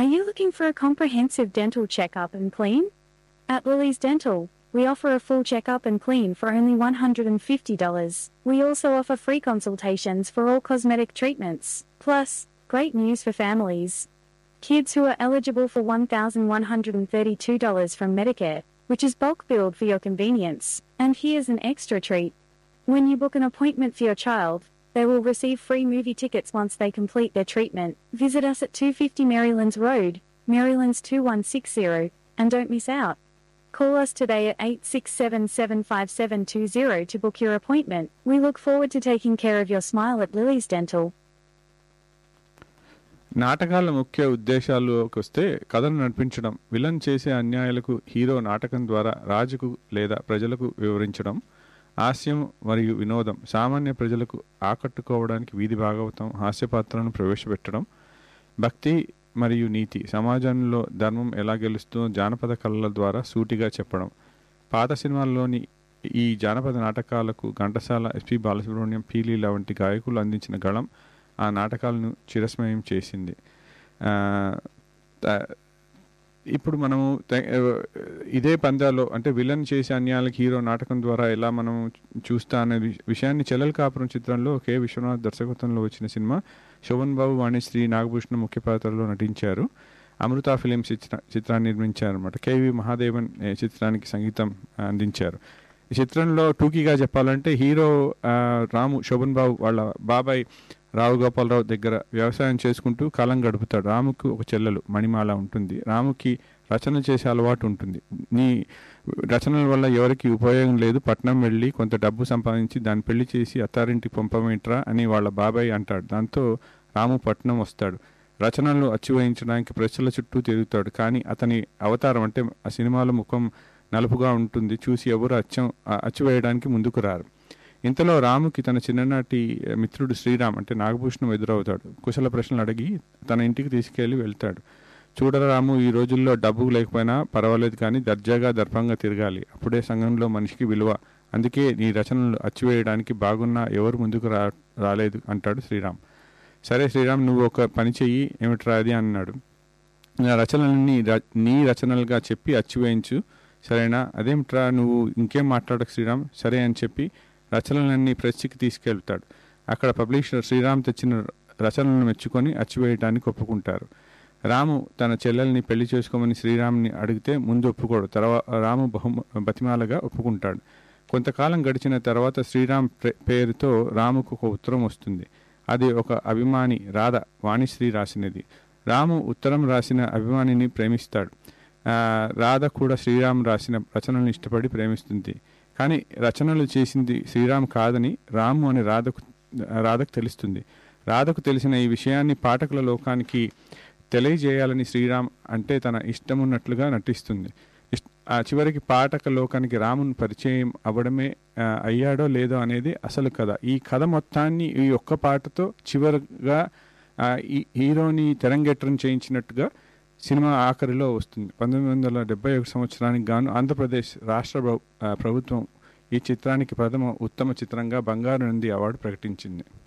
you looking for a comprehensive dental checkup and clean? At Lily's Dental, we offer a full checkup and clean for only $150. We also offer free consultations for all cosmetic treatments. Plus, great news for families. Kids who are eligible for $1,132 from Medicare, which is bulk billed for your convenience. And here's an extra treat. When you book an appointment for your child, they will receive free movie tickets once they complete their treatment. Visit us at 250 Marylands Road, Marylands 2160, and don't miss out. Call us today at 867 75720 to book your appointment. We look forward to taking care of your smile at Lily's Dental. నాటకాల ముఖ్య ఉద్దేశాల్లోకి వస్తే కథను నడిపించడం villain చేసే అన్యాయాలకు hero నాటకం ద్వారా రాజుకు లేదా ప్రజలకు వివరించడం హాస్యం మరియు వినోదం సామాన్య ప్రజలకు ఆకట్టుకోవడానికి వీధి భాగవతం హాస్యపాత్రలను ప్రవేశపెట్టడం భక్తి మరియు నీతి సమాజంలో ధర్మం ఎలా గెలుస్తుందో జానపద కళల ద్వారా సూటిగా చెప్పడం పాత సినిమాల్లోని ఈ జానపద నాటకాలకు ఘంటసాల ఎస్పి బాలసుబ్రహ్మణ్యం పీలీల వంటి గాయకులు అందించిన గళం ఆ నాటకాలను చిరస్మయం చేసింది ఆ, త- ఇప్పుడు మనము తె- ఇదే పందాలో అంటే విలన్ చేసే అన్యాయాలకు హీరో నాటకం ద్వారా ఎలా మనం చూస్తా అనే విష- విషయాన్ని చెల్లెల కాపురం చిత్రంలో కె విశ్వనాథ్ దర్శకత్వంలో వచ్చిన సినిమా శోభన్ బాబు వాణిశ్రీ నాగభూషణ ముఖ్య పాత్రలో నటించారు అమృత ఫిలిమ్స్ చిత్ర చిత్రాన్ని నిర్మించారన్నమాట కేవి మహాదేవన్ ఏ, చిత్రానికి సంగీతం ఆ, అందించారు ఈ చిత్రంలో టూకీగా చెప్పాలంటే హీరో ఆ, రాము శోభన్ బాబు వాళ్ళ బాబాయ్ రావు గోపాలరావు దగ్గర వ్యవసాయం చేసుకుంటూ కాలం గడుపుతాడు రాముకు ఒక చెల్లెలు మణిమాల ఉంటుంది రాముకి రచనలు చేసే అలవాటు ఉంటుంది నీ రచనల వల్ల ఎవరికి ఉపయోగం లేదు పట్నం వెళ్ళి కొంత డబ్బు సంపాదించి దాన్ని పెళ్లి చేసి అత్తారింటికి పంపమేంట్రా అని వాళ్ళ బాబాయ్ అంటాడు దాంతో రాము పట్నం వస్తాడు రచనలు అచ్చివేయించడానికి ప్రజల చుట్టూ తిరుగుతాడు కానీ అతని అవతారం అంటే ఆ సినిమాలో ముఖం నలుపుగా ఉంటుంది చూసి ఎవరు అచ్చం ఆ- అచ్చివేయడానికి ముందుకు రారు ఇంతలో రాముకి తన చిన్ననాటి మిత్రుడు శ్రీరామ్ అంటే నాగభూషణం ఎదురవుతాడు కుశల ప్రశ్నలు అడిగి తన ఇంటికి తీసుకెళ్లి వెళ్తాడు చూడరా రాము ఈ రోజుల్లో డబ్బు లేకపోయినా పర్వాలేదు కానీ దర్జాగా దర్పంగా తిరగాలి అప్పుడే సంఘంలో మనిషికి విలువ అందుకే నీ రచనలు అచ్చివేయడానికి బాగున్నా ఎవరు ముందుకు రా రాలేదు అంటాడు శ్రీరామ్ సరే శ్రీరామ్ నువ్వు ఒక పని చెయ్యి ఏమిట్రా అది అన్నాడు నా రచనలన్నీ ర- నీ రచనలుగా చెప్పి అచ్చివేయించు సరేనా అదేమిట్రా నువ్వు ఇంకేం మాట్లాడకు శ్రీరామ్ సరే అని చెప్పి రచనలన్నీ ప్రెస్కి తీసుకెళ్తాడు అక్కడ పబ్లిషర్ శ్రీరామ్ తెచ్చిన రచనలను మెచ్చుకొని అచ్చివేయటానికి ఒప్పుకుంటారు రాము తన చెల్లెల్ని పెళ్లి చేసుకోమని శ్రీరామ్ని అడిగితే ముందు ఒప్పుకోడు తర్వాత రాము బహు బతిమాలగా ఒప్పుకుంటాడు కొంతకాలం గడిచిన తర్వాత శ్రీరామ్ ప్రే- పేరుతో రాముకు ఒక ఉత్తరం వస్తుంది అది ఒక అభిమాని రాధ వాణిశ్రీ రాసినది రాము ఉత్తరం రాసిన అభిమానిని ప్రేమిస్తాడు ఆ, రాధ కూడా శ్రీరామ్ రాసిన రచనలను ఇష్టపడి ప్రేమిస్తుంది కానీ రచనలు చేసింది శ్రీరామ్ కాదని రాము అని రాధకు రాధకు తెలుస్తుంది రాధకు తెలిసిన ఈ విషయాన్ని పాఠకుల లోకానికి తెలియజేయాలని శ్రీరామ్ అంటే తన ఇష్టం ఉన్నట్లుగా నటిస్తుంది ఇష్- ఆ చివరికి పాఠక లోకానికి రాముని పరిచయం అవ్వడమే ఆ, అయ్యాడో లేదో అనేది అసలు కథ ఈ కథ మొత్తాన్ని ఈ ఒక్క పాటతో చివరిగా ఆ, ఈ హీరోని తెరంగేట్రం చేయించినట్టుగా సినిమా ఆఖరిలో వస్తుంది పంతొమ్మిది వందల డెబ్బై ఒక సంవత్సరానికి గాను ఆంధ్రప్రదేశ్ రాష్ట్ర ప్రభు- ఆ, ప్రభుత్వం ఈ చిత్రానికి ప్రథమ ఉత్తమ చిత్రంగా బంగారు నంది అవార్డు ప్రకటించింది